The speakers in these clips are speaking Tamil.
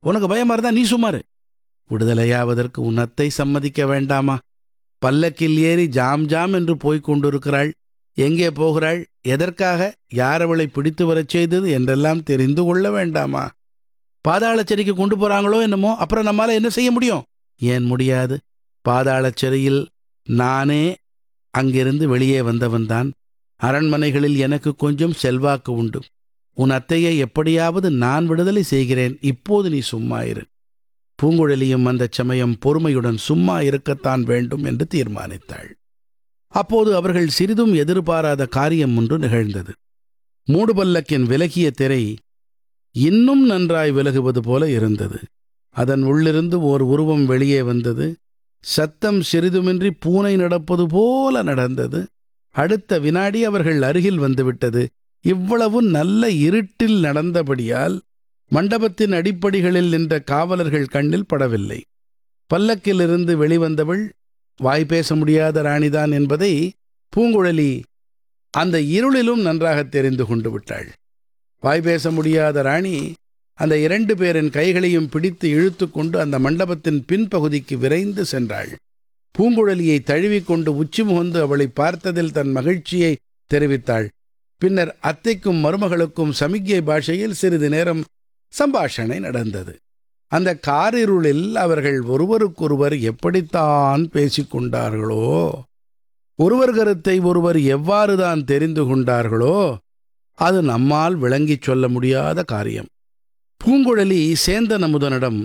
உனக்கு பயமா இருந்தா நீ சுமாரு விடுதலையாவதற்கு உன் அத்தை சம்மதிக்க வேண்டாமா பல்லக்கில் ஏறி ஜாம் ஜாம் என்று போய்க் கொண்டிருக்கிறாள் எங்கே போகிறாள் எதற்காக யார் அவளை பிடித்து வரச் செய்தது என்றெல்லாம் தெரிந்து கொள்ள வேண்டாமா பாதாளச் சிறைக்கு கொண்டு போறாங்களோ என்னமோ அப்புறம் நம்மால என்ன செய்ய முடியும் ஏன் முடியாது பாதாளச் சிறையில் நானே அங்கிருந்து வெளியே வந்தவன்தான் அரண்மனைகளில் எனக்கு கொஞ்சம் செல்வாக்கு உண்டு உன் அத்தையை எப்படியாவது நான் விடுதலை செய்கிறேன் இப்போது நீ சும்மா இரு பூங்குழலியும் அந்த சமயம் பொறுமையுடன் சும்மா இருக்கத்தான் வேண்டும் என்று தீர்மானித்தாள் அப்போது அவர்கள் சிறிதும் எதிர்பாராத காரியம் ஒன்று நிகழ்ந்தது மூடுபல்லக்கின் விலகிய திரை இன்னும் நன்றாய் விலகுவது போல இருந்தது அதன் உள்ளிருந்து ஓர் உருவம் வெளியே வந்தது சத்தம் சிறிதுமின்றி பூனை நடப்பது போல நடந்தது அடுத்த வினாடி அவர்கள் அருகில் வந்துவிட்டது இவ்வளவு நல்ல இருட்டில் நடந்தபடியால் மண்டபத்தின் அடிப்படிகளில் நின்ற காவலர்கள் கண்ணில் படவில்லை பல்லக்கிலிருந்து வெளிவந்தவள் வாய் பேச முடியாத ராணிதான் என்பதை பூங்குழலி அந்த இருளிலும் நன்றாக தெரிந்து கொண்டு விட்டாள் வாய் பேச முடியாத ராணி அந்த இரண்டு பேரின் கைகளையும் பிடித்து இழுத்து கொண்டு அந்த மண்டபத்தின் பின்பகுதிக்கு விரைந்து சென்றாள் பூங்குழலியை தழுவிக்கொண்டு உச்சி முகந்து அவளை பார்த்ததில் தன் மகிழ்ச்சியை தெரிவித்தாள் பின்னர் அத்தைக்கும் மருமகளுக்கும் சமிக்ஞை பாஷையில் சிறிது நேரம் சம்பாஷணை நடந்தது அந்த காரிருளில் அவர்கள் ஒருவருக்கொருவர் எப்படித்தான் பேசிக்கொண்டார்களோ ஒருவர் கருத்தை ஒருவர் எவ்வாறுதான் தெரிந்து கொண்டார்களோ அது நம்மால் விளங்கிச் சொல்ல முடியாத காரியம் பூங்குழலி சேந்தன் அமுதனிடம்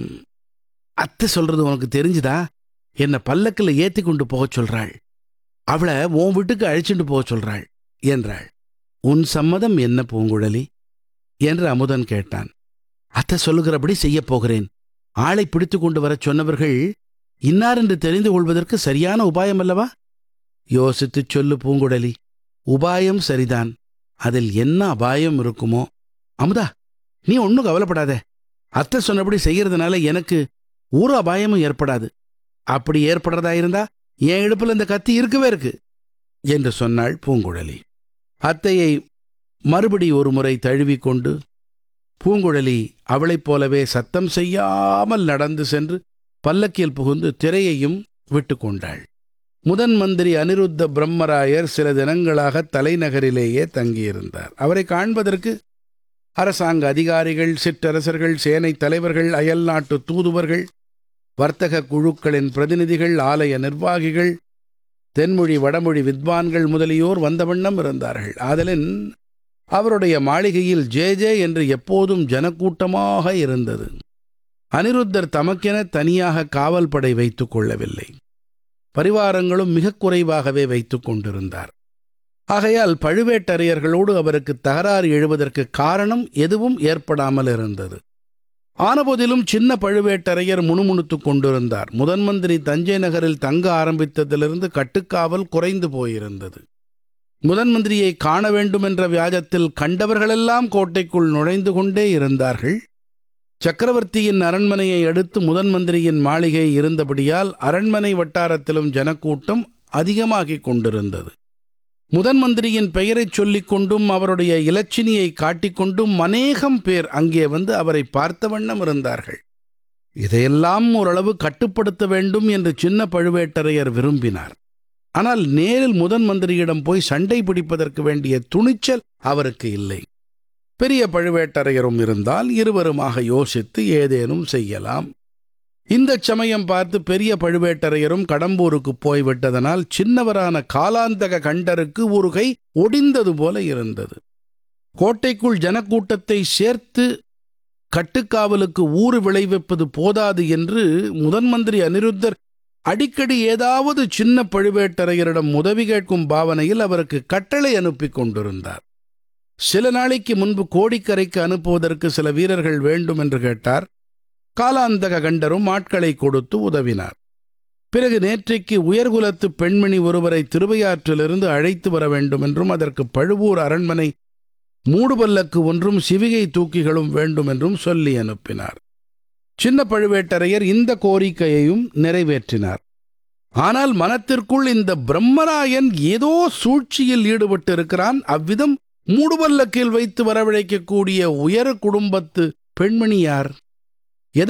அத்தை சொல்றது உனக்கு தெரிஞ்சுதா என்னை பல்லக்கில் ஏத்தி கொண்டு போகச் சொல்றாள் அவளை உன் வீட்டுக்கு அழைச்சிட்டு போக சொல்றாள் என்றாள் உன் சம்மதம் என்ன பூங்குழலி என்று அமுதன் கேட்டான் அத்தை சொல்லுகிறபடி செய்யப் போகிறேன் ஆளை பிடித்து கொண்டு வரச் சொன்னவர்கள் இன்னார் என்று தெரிந்து கொள்வதற்கு சரியான உபாயம் அல்லவா யோசித்துச் சொல்லு பூங்குழலி உபாயம் சரிதான் அதில் என்ன அபாயம் இருக்குமோ அமுதா நீ ஒன்றும் கவலைப்படாத அத்தை சொன்னபடி செய்யறதுனால எனக்கு ஒரு அபாயமும் ஏற்படாது அப்படி ஏற்படுறதா இருந்தா என் இடுப்புல இந்த கத்தி இருக்கவே இருக்கு என்று சொன்னாள் பூங்குழலி அத்தையை மறுபடி ஒரு முறை தழுவிக்கொண்டு பூங்குழலி அவளைப் போலவே சத்தம் செய்யாமல் நடந்து சென்று பல்லக்கில் புகுந்து திரையையும் விட்டு கொண்டாள் முதன் மந்திரி அனிருத்த பிரம்மராயர் சில தினங்களாக தலைநகரிலேயே தங்கியிருந்தார் அவரை காண்பதற்கு அரசாங்க அதிகாரிகள் சிற்றரசர்கள் சேனைத் தலைவர்கள் அயல்நாட்டு தூதுவர்கள் வர்த்தக குழுக்களின் பிரதிநிதிகள் ஆலய நிர்வாகிகள் தென்மொழி வடமொழி வித்வான்கள் முதலியோர் வந்த வண்ணம் இருந்தார்கள் ஆதலின் அவருடைய மாளிகையில் ஜே ஜே என்று எப்போதும் ஜனக்கூட்டமாக இருந்தது அனிருத்தர் தமக்கென தனியாக காவல் படை வைத்துக் கொள்ளவில்லை பரிவாரங்களும் மிக குறைவாகவே வைத்துக் கொண்டிருந்தார் ஆகையால் பழுவேட்டரையர்களோடு அவருக்கு தகராறு எழுவதற்கு காரணம் எதுவும் ஏற்படாமல் இருந்தது ஆனபோதிலும் சின்ன பழுவேட்டரையர் முணுமுணுத்துக் கொண்டிருந்தார் முதன் மந்திரி தஞ்சை நகரில் தங்க ஆரம்பித்ததிலிருந்து கட்டுக்காவல் குறைந்து போயிருந்தது முதன் மந்திரியை காண வேண்டுமென்ற வியாஜத்தில் கண்டவர்களெல்லாம் கோட்டைக்குள் நுழைந்து கொண்டே இருந்தார்கள் சக்கரவர்த்தியின் அரண்மனையை அடுத்து முதன் மந்திரியின் மாளிகை இருந்தபடியால் அரண்மனை வட்டாரத்திலும் ஜனக்கூட்டம் அதிகமாகிக் கொண்டிருந்தது முதன் மந்திரியின் பெயரைச் சொல்லிக் கொண்டும் அவருடைய இலச்சினியை காட்டிக்கொண்டும் அநேகம் பேர் அங்கே வந்து அவரை பார்த்த வண்ணம் இருந்தார்கள் இதையெல்லாம் ஓரளவு கட்டுப்படுத்த வேண்டும் என்று சின்ன பழுவேட்டரையர் விரும்பினார் ஆனால் நேரில் முதன் மந்திரியிடம் போய் சண்டை பிடிப்பதற்கு வேண்டிய துணிச்சல் அவருக்கு இல்லை பெரிய பழுவேட்டரையரும் இருந்தால் இருவருமாக யோசித்து ஏதேனும் செய்யலாம் இந்த சமயம் பார்த்து பெரிய பழுவேட்டரையரும் கடம்பூருக்கு போய்விட்டதனால் சின்னவரான காலாந்தக கண்டருக்கு ஒரு கை ஒடிந்தது போல இருந்தது கோட்டைக்குள் ஜனக்கூட்டத்தை சேர்த்து கட்டுக்காவலுக்கு ஊறு விளைவிப்பது போதாது என்று முதன் மந்திரி அனிருத்தர் அடிக்கடி ஏதாவது சின்ன பழுவேட்டரையரிடம் உதவி கேட்கும் பாவனையில் அவருக்கு கட்டளை அனுப்பி கொண்டிருந்தார் சில நாளைக்கு முன்பு கோடிக்கரைக்கு அனுப்புவதற்கு சில வீரர்கள் வேண்டும் என்று கேட்டார் காலாந்தக கண்டரும் ஆட்களை கொடுத்து உதவினார் பிறகு நேற்றைக்கு உயர்குலத்து பெண்மணி ஒருவரை திருவையாற்றிலிருந்து அழைத்து வர வேண்டும் என்றும் அதற்கு பழுவூர் அரண்மனை மூடுபல்லக்கு ஒன்றும் சிவிகை தூக்கிகளும் வேண்டும் என்றும் சொல்லி அனுப்பினார் சின்ன பழுவேட்டரையர் இந்த கோரிக்கையையும் நிறைவேற்றினார் ஆனால் மனத்திற்குள் இந்த பிரம்மராயன் ஏதோ சூழ்ச்சியில் ஈடுபட்டிருக்கிறான் அவ்விதம் மூடுபல்லக்கில் வைத்து வரவழைக்கக்கூடிய உயர் குடும்பத்து பெண்மணி யார்